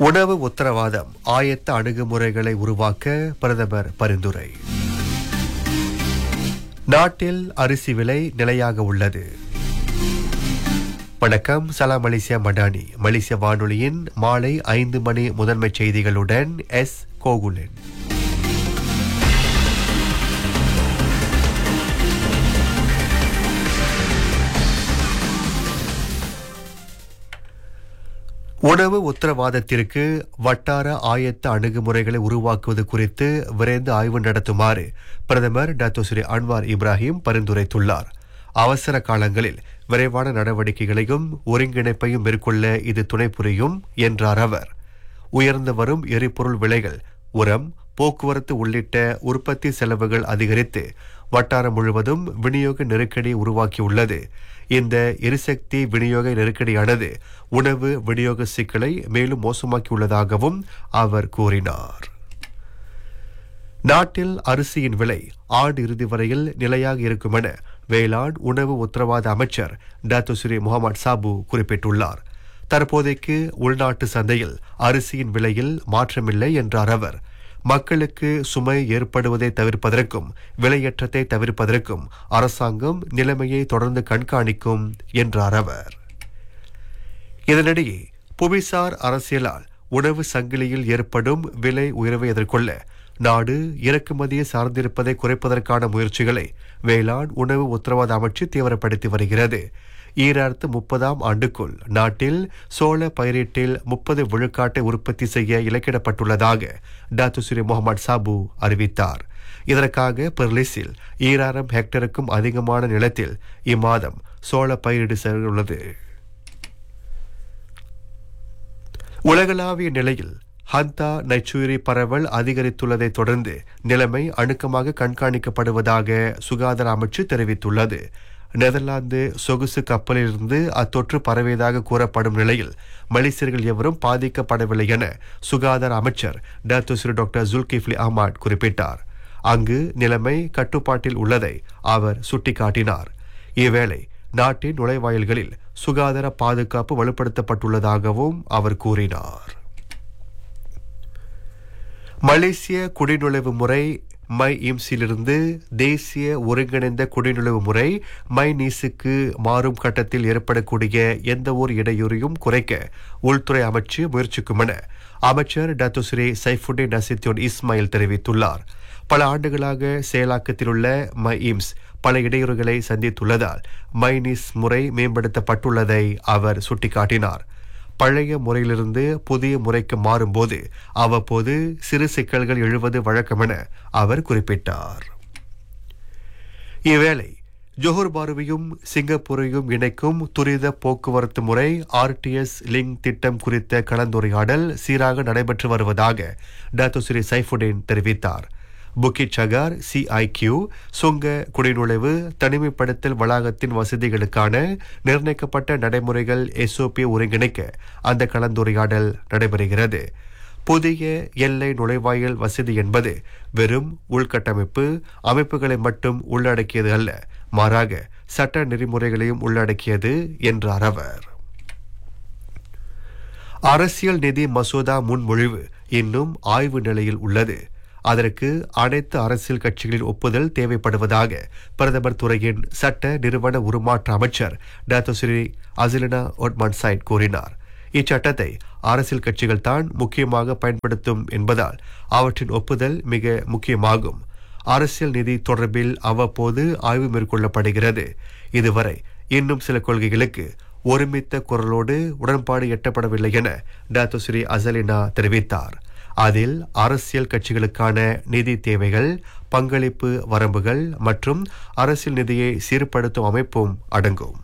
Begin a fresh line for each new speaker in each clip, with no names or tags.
உணவு உத்தரவாதம் ஆயத்த அணுகுமுறைகளை உருவாக்க பிரதமர் பரிந்துரை நாட்டில் அரிசி விலை நிலையாக உள்ளது வணக்கம் சலாம் மலேசியா மடானி மலேசிய வானொலியின் மாலை ஐந்து மணி முதன்மை செய்திகளுடன் எஸ் கோகுலன் உணவு உத்தரவாதத்திற்கு வட்டார ஆயத்த அணுகுமுறைகளை உருவாக்குவது குறித்து விரைந்து ஆய்வு நடத்துமாறு பிரதமர் டாக்டர் ஸ்ரீ அன்வார் இப்ராஹிம் பரிந்துரைத்துள்ளார் அவசர காலங்களில் விரைவான நடவடிக்கைகளையும் ஒருங்கிணைப்பையும் மேற்கொள்ள இது துணை புரியும் என்றார் அவர் உயர்ந்து வரும் எரிபொருள் விலைகள் உரம் போக்குவரத்து உள்ளிட்ட உற்பத்தி செலவுகள் அதிகரித்து வட்டாரம் முழுவதும் விநியோக நெருக்கடியை உருவாக்கியுள்ளது இந்த எரிசக்தி விநியோக நெருக்கடியானது உணவு விநியோக சிக்கலை மேலும் மோசமாக்கியுள்ளதாகவும் அவர் கூறினார் நாட்டில் அரிசியின் விலை ஆண்டு இறுதி வரையில் நிலையாக இருக்கும் என வேளாண் உணவு உத்தரவாத அமைச்சர் டாக்டர் ஸ்ரீ முகமது சாபு குறிப்பிட்டுள்ளார் தற்போதைக்கு உள்நாட்டு சந்தையில் அரிசியின் விலையில் மாற்றமில்லை என்றார் அவர் மக்களுக்கு சுமை ஏற்படுவதை தவிர்ப்பதற்கும் விலையேற்றத்தை தவிர்ப்பதற்கும் அரசாங்கம் நிலைமையை தொடர்ந்து கண்காணிக்கும் என்றார் அவர் இதனிடையே புவிசார் அரசியலால் உணவு சங்கிலியில் ஏற்படும் விலை உயர்வை எதிர்கொள்ள நாடு இறக்குமதியை சார்ந்திருப்பதை குறைப்பதற்கான முயற்சிகளை வேளாண் உணவு உத்தரவாத அமைச்சு தீவிரப்படுத்தி வருகிறது ஈராயிரத்து முப்பதாம் ஆண்டுக்குள் நாட்டில் சோள பயிரீட்டில் முப்பது விழுக்காட்டை உற்பத்தி செய்ய இலக்கிடப்பட்டுள்ளதாக டாக்டர் ஸ்ரீ முகமது சாபு அறிவித்தார் இதற்காக பெர்லிஸில் ஈராயிரம் ஹெக்டருக்கும் அதிகமான நிலத்தில் இம்மாதம் சோள பயிரிடு செய்துள்ளது உலகளாவிய நிலையில் ஹந்தா நச்சுயிரி பரவல் அதிகரித்துள்ளதை தொடர்ந்து நிலைமை அணுக்கமாக கண்காணிக்கப்படுவதாக சுகாதார அமைச்சு தெரிவித்துள்ளது நெதர்லாந்து சொகுசு கப்பலிலிருந்து அத்தொற்று பரவியதாக கூறப்படும் நிலையில் மலேசியர்கள் எவரும் பாதிக்கப்படவில்லை என சுகாதார அமைச்சர் doctor Seri doctor Dzulkefly Ahmad குறிப்பிட்டார் அங்கு நிலைமை கட்டுப்பாட்டில் உள்ளதை அவர் சுட்டிக்காட்டினார் இவ்வேளை நாட்டின் நுழைவாயில்களில் சுகாதார பாதுகாப்பு வலுப்படுத்தப்பட்டுள்ளதாகவும் அவர் கூறினார் மலேசிய குடிநுழைவு முறை மை இம்ஸிலிருந்து தேசிய ஒருங்கிணைந்த குடிநுழைவு முறை மை நீசுக்கு மாறும் கட்டத்தில் ஏற்படக்கூடிய எந்த ஒரு இடையூறையும் குறைக்க உள்துறை அமைச்சு முயற்சிக்கும் என அமைச்சர் doctor Seri Saifuddin Nasution Ismail தெரிவித்துள்ளார் பல ஆண்டுகளாக செயலாக்கத்தில் உள்ள மை இம்ஸ் பல இடையூறுகளை சந்தித்துள்ளதால் மைனிஸ் முறை மேம்படுத்தப்பட்டுள்ளதை அவர் சுட்டிக்காட்டினார் பழைய முறையிலிருந்து புதிய முறைக்கு மாறும்போது அவ்வப்போது சிறு சிக்கல்கள் எழுவது வழக்கமென அவர் குறிப்பிட்டார் இவ்வேளை ஜோஹர் பாருவையும் சிங்கப்பூரையும் இணைக்கும் துரித போக்குவரத்து முறை ஆர்டிஎஸ் லிங்க் திட்டம் குறித்த கலந்துரையாடல் சீராக நடைபெற்று வருவதாக டாக்டர் ஸ்ரீ சைஃபுடேன் தெரிவித்தார் புக்கிட் சகார் சிஐகியூ சுங்க குடிநுழைவு தனிமைப்படுத்தல் வளாகத்தின் வசதிகளுக்கான நிர்ணயிக்கப்பட்ட நடைமுறைகள் எஸ்ஓபி ஒருங்கிணைக்க அந்த கலந்துரையாடல் நடைபெறுகிறது புதிய எல்லை நுழைவாயில் வசதி என்பது வெறும் உள்கட்டமைப்பு அமைப்புகளை மட்டும் உள்ளடக்கியது அல்ல மாறாக சட்ட நெறிமுறைகளையும் உள்ளடக்கியது என்றார் அவர் அரசியல் நிதி மசோதா முன்மொழிவு இன்னும் ஆய்வு நிலையில் உள்ளது அதற்கு அனைத்து அரசியல் கட்சிகளின் ஒப்புதல் தேவைப்படுவதாக பிரதமர் துறையின் சட்ட நிறுவன உருமாற்ற அமைச்சர் doctor Seri Azalina Othman Said கூறினார் இச்சட்டத்தை அரசியல் கட்சிகள் தான் முக்கியமாக பயன்படுத்தும் என்பதால் அவற்றின் ஒப்புதல் மிக முக்கியமாகும் அரசியல் நிதி தொடர்பில் அவ்வப்போது ஆய்வு மேற்கொள்ளப்படுகிறது இதுவரை இன்னும் சில கொள்கைகளுக்கு ஒருமித்த குரலோடு உடன்பாடு எட்டப்படவில்லை என டாக்டர் ஸ்ரீ அசலினா தெரிவித்தார் அதில் அரசியல் கட்சிகளுக்கான நிதி தேவைகள் பங்களிப்பு வரம்புகள் மற்றும் அரசியல் நிதியை சீர்படுத்தும் அமைப்பும் அடங்கும்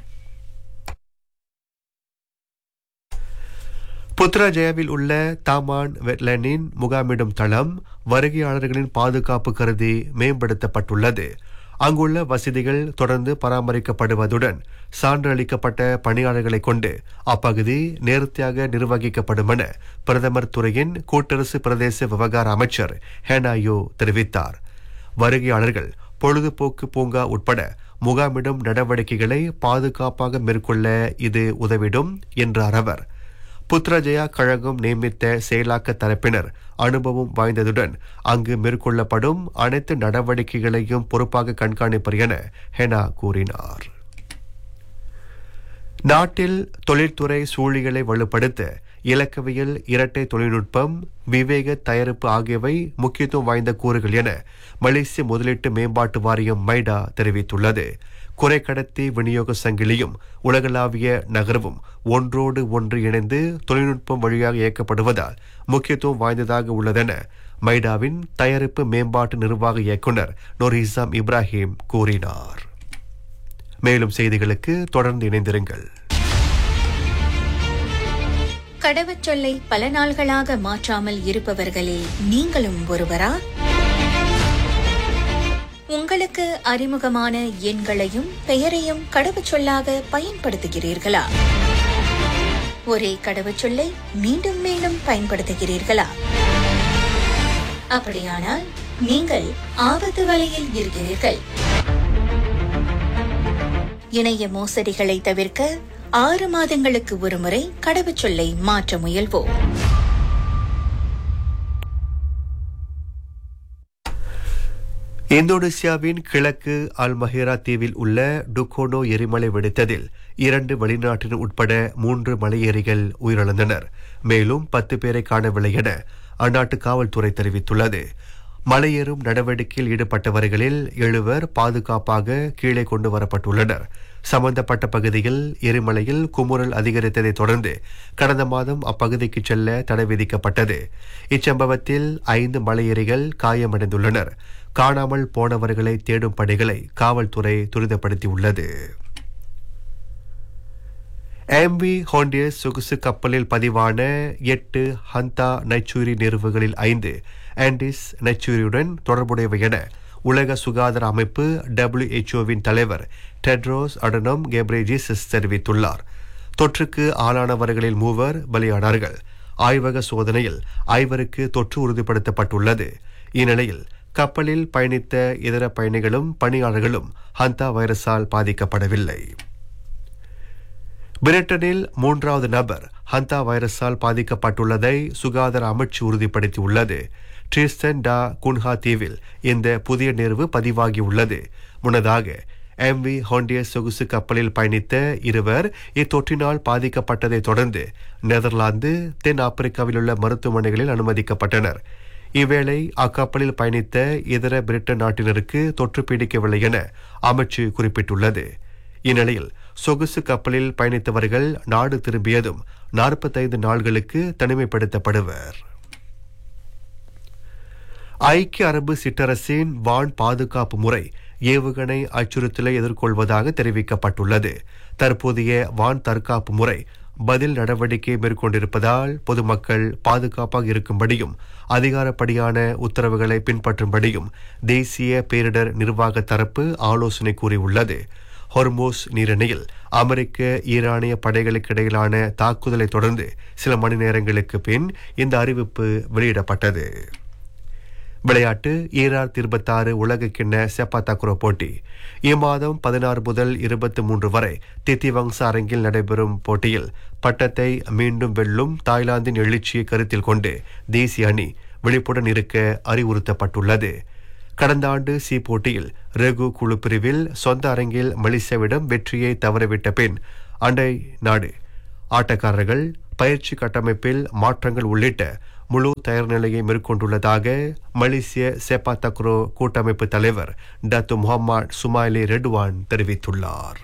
புத்ராஜயாவில் உள்ள தாமான் வெட்லனின் முகாமிடும் தளம் வருகையாளர்களின் பாதுகாப்பு கருதி மேம்படுத்தப்பட்டுள்ளது அங்குள்ள வசதிகள் தொடர்ந்து பராமரிக்கப்படுவதுடன் சான்று அளிக்கப்பட்ட பணியாளர்களை கொண்டு அப்பகுதி நேர்த்தியாக நிர்வகிக்கப்படும் என பிரதமர் துறையின் கூட்டரசு பிரதேச விவகார அமைச்சர் ஹேனாயோ தெரிவித்தார் வருகையாளர்கள் பொழுதுபோக்கு பூங்கா உட்பட முகாமிடும் நடவடிக்கைகளை பாதுகாப்பாக மேற்கொள்ள இது உதவிடும் என்றார் அவர் புத்ரஜயா கழகம் நியமித்த செயலாக்க தரப்பினர் அனுபவம் வாய்ந்ததுடன் அங்கு மேற்கொள்ளப்படும் அனைத்து நடவடிக்கைகளையும் பொறுப்பாக கண்காணிப்பர் என ஹெனா கூறினார் நாட்டில் தொழில்துறை சூழிகளை வலுப்படுத்த இலக்கவியல் இரட்டை தொழில்நுட்பம் விவேக தயாரிப்பு ஆகியவை முக்கியத்துவம் வாய்ந்த கூறுகள் என மலேசிய முதலீட்டு மேம்பாட்டு வாரியம் மைடா தெரிவித்துள்ளது குறைக்கடத்தி விநியோக சங்கிலியும் உலகளாவிய நகர்வும் ஒன்றோடு ஒன்று இணைந்து தொழில்நுட்பம் வழியாக இயக்கப்படுவதால் முக்கியத்துவம் வாய்ந்ததாக உள்ளதென மைடாவின் தயாரிப்பு மேம்பாட்டு நிர்வாக இயக்குனர் நொரிசாம் இப்ராஹிம் கூறினார் மேலும் செய்திகளுக்கு தொடர்ந்து இணைந்திருங்கள்
கடவுச்சொல்லை பல நாள்களாக மாற்றாமல் இருப்பவர்களில் நீங்களும் ஒருவரா உங்களுக்கு அறிமுகமான எண்களையும் பெயரையும் கடவுச்சொல்லாக பயன்படுத்துகிறீர்களா ஒரே கடவுச்சொல்லை மீண்டும் மீண்டும் பயன்படுத்துகிறீர்களா அப்படியானால் நீங்கள் ஆபத்து வலையில் இருக்கிறீர்கள் இணைய மோசடிகளை தவிர்க்க ஆறு மாதங்களுக்கு ஒருமுறை கடவுச்சொல்லை மாற்ற முயல்வோம்
இந்தோனேசியாவின் கிழக்கு அல்மஹேரா தீவில் உள்ள டுகோனோ எரிமலை வெடித்ததில் இரண்டு வெளிநாட்டினர் உட்பட மூன்று மலையேறிகள் உயிரிழந்தனர் மேலும் பத்து பேரை காணவில்லை என அந்நாட்டு காவல்துறை தெரிவித்துள்ளது மலையேறும் நடவடிக்கையில் ஈடுபட்டவர்களில் எழுவர் பாதுகாப்பாக கீழே கொண்டு வரப்பட்டுள்ளனர் சம்பந்தப்பட்ட பகுதியில் எரிமலையில் குமுறல் அதிகரித்ததை தொடர்ந்து கடந்த மாதம் அப்பகுதிக்கு செல்ல தடை விதிக்கப்பட்டது இச்சம்பவத்தில் ஐந்து மலையேறிகள் காயமடைந்துள்ளனர் காணாமல் போனவர்களை தேடும் பணிகளை காவல்துறை துரிதப்படுத்தியுள்ளது எம்பி ஹோண்டியஸ் சொகுசு கப்பலில் பதிவான எட்டு ஹந்தா நைச்சூரி நிறுவுகளில் ஐந்து ஆண்டிஸ் நைச்சூரியுடன் தொடர்புடையவை என உலக சுகாதார அமைப்பு டபிள்யூஎச்ஓவின் தலைவர் டெட்ரோஸ் அடனம் கெப்ரேஜிசஸ் தெரிவித்துள்ளார் தொற்றுக்கு ஆளானவர்களில் மூவர் பலியானார்கள் ஆய்வக சோதனையில் ஐவருக்கு தொற்று உறுதிப்படுத்தப்பட்டுள்ளது இந்நிலையில் கப்பலில் பயணித்த இதர பயணிகளும் பணியாளர்களும் ஹந்தா வைரஸால் பாதிக்கப்படவில்லை பிரிட்டனில் மூன்றாவது நபர் ஹந்தா வைரஸால் பாதிக்கப்பட்டுள்ளதை சுகாதார அமைச்சு உறுதிப்படுத்தியுள்ளது ட்ரிஸ்டன் டா குன்ஹா தீவில் இந்த புதிய நேர்வு பதிவாகியுள்ளது முன்னதாக எம்வி ஹோண்டியஸ் சொகுசு கப்பலில் பயணித்த இருவர் இத்தொற்றினால் பாதிக்கப்பட்டதை தொடர்ந்து நெதர்லாந்து தென் ஆப்பிரிக்காவில் உள்ள மருத்துவமனைகளில் அனுமதிக்கப்பட்டனர் இவ்வேளை அக்கப்பலில் பயணித்த இதர பிரிட்டன் நாட்டினருக்கு தொற்று பீடிக்கவில்லை என அமைச்சு குறிப்பிட்டுள்ளது இந்நிலையில் சொகுசு கப்பலில் பயணித்தவர்கள் நாடு திரும்பியதும் நாற்பத்தைந்து நாள்களுக்கு தனிமைப்படுத்தப்படுவர் ஐக்கிய அரபு சிற்றரசின் வான் பாதுகாப்பு முறை ஏவுகணை அச்சுறுத்தலை எதிர்கொள்வதாக தெரிவிக்கப்பட்டுள்ளது தற்போதைய வான் தற்காப்பு முறை பதில் நடவடிக்கை மேற்கொண்டிருப்பதால் பொதுமக்கள் பாதுகாப்பாக இருக்கும்படியும் அதிகாரப்படியான உத்தரவுகளை பின்பற்றும்படியும் தேசிய பேரிடர் நிர்வாக தரப்பு ஆலோசனை கூறியுள்ளது ஹொர்மோஸ் நீரிணையில் அமெரிக்க ஈரானிய படைகளுக்கு இடையிலான தாக்குதலை தொடர்ந்து சில மணி நேரங்களுக்கு பின் இந்த அறிவிப்பு வெளியிடப்பட்டது விளையாட்டு ஈரார் இருபத்தாறு உலக கிண்ண செப்பா தக்ரோ போட்டி இம்மாதம் பதினாறு முதல் இருபத்தி மூன்று வரை தித்திவங்ச அரங்கில் நடைபெறும் போட்டியில் பட்டத்தை மீண்டும் வெல்லும் தாய்லாந்தின் எழுச்சியை கருத்தில் கொண்டு தேசிய அணி விழிப்புடன் இருக்க அறிவுறுத்தப்பட்டுள்ளது கடந்த ஆண்டு சி போட்டியில் ரெகு குழு பிரிவில் சொந்த அரங்கில் மலேசியாவிடம் வெற்றியை தவறவிட்ட பின் அண்டை நாடு ஆட்டக்காரர்கள் பயிற்சி கட்டமைப்பில் மாற்றங்கள் உள்ளிட்ட முழு தயார் நிலையை மேற்கொண்டுள்ளதாக மலேசிய செப்பா தக்ரோ கூட்டமைப்பு தலைவர் டத்து முகமது சுமாயிலி ரெட்வான் தெரிவித்துள்ளார்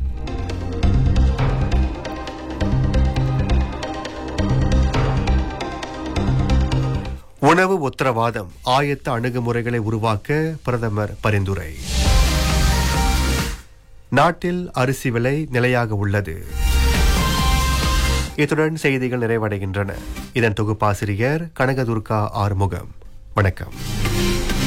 உணவு உத்தரவாதம் ஆயத்த அணுகுமுறைகளை உருவாக்க பிரதமர் பரிந்துரை நாட்டில் அரிசி விலை நிலையாக உள்ளது இத்துடன் செய்திகள் நிறைவடைகின்றன இதன் தொகுப்பாசிரியர் கனகதுர்கா ஆறுமுகம் வணக்கம்